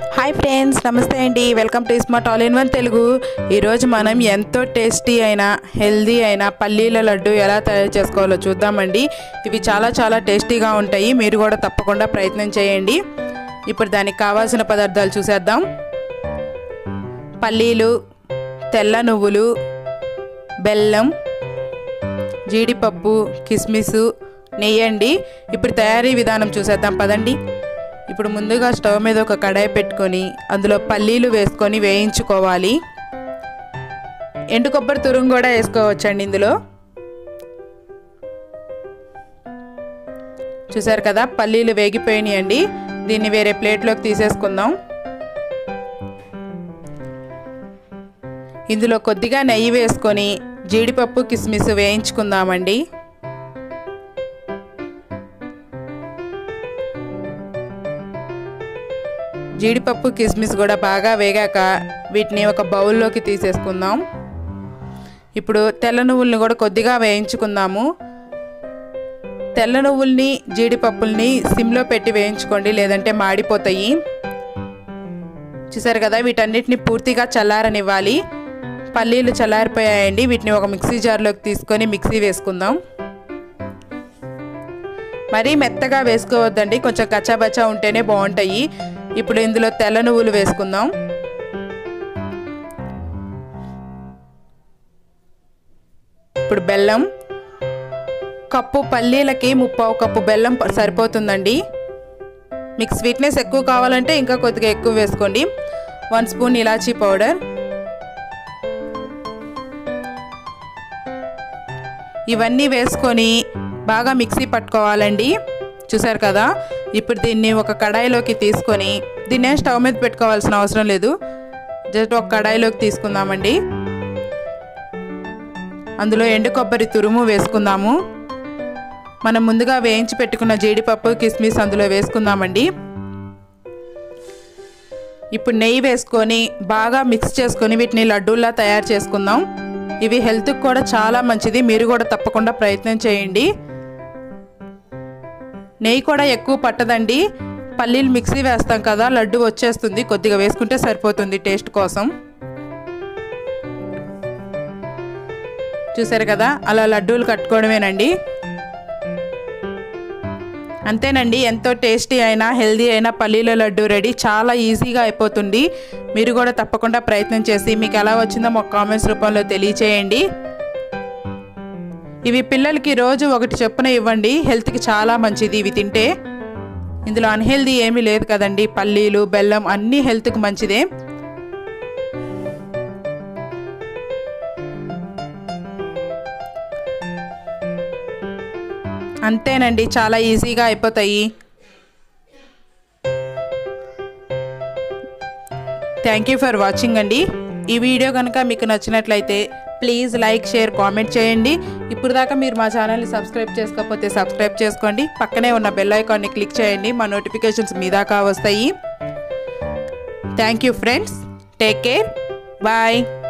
hi friends నమస్తే అండి welcome to smart all in one Telugu ఈరోజు మనం ఎంతో టేస్టీ అయిన హెల్దీ అయిన పల్లీల లడ్డు ఎలా తయారు చేసుకోవాలో చూద్దామండి ఇవి చాలా చాలా టేస్టీగా ఉంటాయి మీరు కూడా తప్పకుండా ప్రయత్నం చేయండి ఇప్పుడు దానికి కావాల్సిన పదార్థాలు చూసేద్దాం పల్లీలు తెల్ల నువ్వులు బెల్లం జీడిపప్పు కిస్మిస్ నెయ్యి అండి ఇప్పుడు తయారీ విధానం చూసేద్దాం పదండి ఇప్పుడు ముందుగా స్టవ్ మీద ఒక కడాయి పెట్టుకొని అందులో పల్లీలు వేసుకొని వేయించుకోవాలి ఎండు కొబ్బరి తురుము కూడా వేసుకోవచ్చండి ఇందులో చూసారు కదా పల్లీలు వేగిపోయినాయండి దీన్ని వేరే ప్లేట్లోకి తీసేసుకుందాం ఇందులో కొద్దిగా నెయ్యి వేసుకొని జీడిపప్పు కిస్మిస్ వేయించుకుందామండి జీడిపప్పు కిస్మిస్ కూడా బాగా వేగాక వీటిని ఒక బౌల్లోకి తీసేసుకుందాం ఇప్పుడు తెల్ల నువ్వుల్ని కూడా కొద్దిగా వేయించుకుందాము తెల్ల నువ్వుల్ని జీడిపప్పుల్ని సిమ్లో పెట్టి వేయించుకోండి లేదంటే మాడిపోతాయి చూసారు కదా వీటన్నిటిని పూర్తిగా చల్లారనివ్వాలి పల్లీలు చల్లారిపోయాయండి వీటిని ఒక మిక్సీ జార్లోకి తీసుకొని మిక్సీ వేసుకుందాం మరీ మెత్తగా వేసుకోవద్దండి కొంచెం కచ్చాబచ్చా ఉంటేనే బాగుంటాయి ఇప్పుడు ఇందులో తెల్ల నువ్వులు వేసుకుందాం ఇప్పుడు బెల్లం కప్పు పల్లీలకి ముప్పావు కప్పు బెల్లం సరిపోతుందండి మీకు స్వీట్నెస్ ఎక్కువ కావాలంటే ఇంకా కొద్దిగా ఎక్కువ వేసుకోండి వన్ స్పూన్ ఇలాచీ పౌడర్ ఇవన్నీ వేసుకొని బాగా మిక్సీ పట్టుకోవాలండి చూసారు కదా ఇప్పుడు దీన్ని ఒక కడాయిలోకి తీసుకొని దీన్ని స్టవ్ మీద పెట్టుకోవాల్సిన అవసరం లేదు జస్ట్ ఒక కడాయిలోకి తీసుకుందామండి అందులో ఎండు కొబ్బరి తురుము వేసుకుందాము మనం ముందుగా వేయించి పెట్టుకున్న జీడిపప్పు కిస్మిస్ అందులో వేసుకుందామండి ఇప్పుడు నెయ్యి వేసుకొని బాగా మిక్స్ చేసుకొని వీటిని లడ్డూల్లా తయారు చేసుకుందాం ఇవి హెల్త్కి కూడా చాలా మంచిది మీరు కూడా తప్పకుండా ప్రయత్నం చేయండి నెయ్యి కూడా ఎక్కువ పట్టదండి పల్లీలు మిక్సీ వేస్తాం కదా లడ్డు వచ్చేస్తుంది కొద్దిగా వేసుకుంటే సరిపోతుంది టేస్ట్ కోసం చూసారు కదా అలా లడ్డూలు కట్టుకోవడమేనండి అంతేనండి ఎంతో టేస్టీ అయినా హెల్దీ అయినా పల్లీల లడ్డు రెడీ చాలా ఈజీగా అయిపోతుంది మీరు కూడా తప్పకుండా ప్రయత్నం చేసి మీకు ఎలా వచ్చిందో మాకు కామెంట్స్ రూపంలో తెలియచేయండి ఇవి పిల్లలకి రోజు ఒకటి చొప్పున ఇవ్వండి హెల్త్కి చాలా మంచిది ఇవి తింటే ఇందులో అన్హెల్దీ ఏమీ లేదు కదండి పల్లీలు బెల్లం అన్నీ హెల్త్కి మంచిదే అంతేనండి చాలా ఈజీగా అయిపోతాయి థ్యాంక్ యూ ఫర్ వాచింగ్ అండి ఈ వీడియో కనుక మీకు నచ్చినట్లయితే ప్లీజ్ లైక్ షేర్ కామెంట్ చేయండి ఇప్పుడు దాకా మీరు మా ఛానల్ని సబ్స్క్రైబ్ చేసుకోకపోతే సబ్స్క్రైబ్ చేసుకోండి పక్కనే ఉన్న బెల్ ఐకాన్ని క్లిక్ చేయండి మా నోటిఫికేషన్స్ మీ దాకా వస్తాయి thank you friends take care bye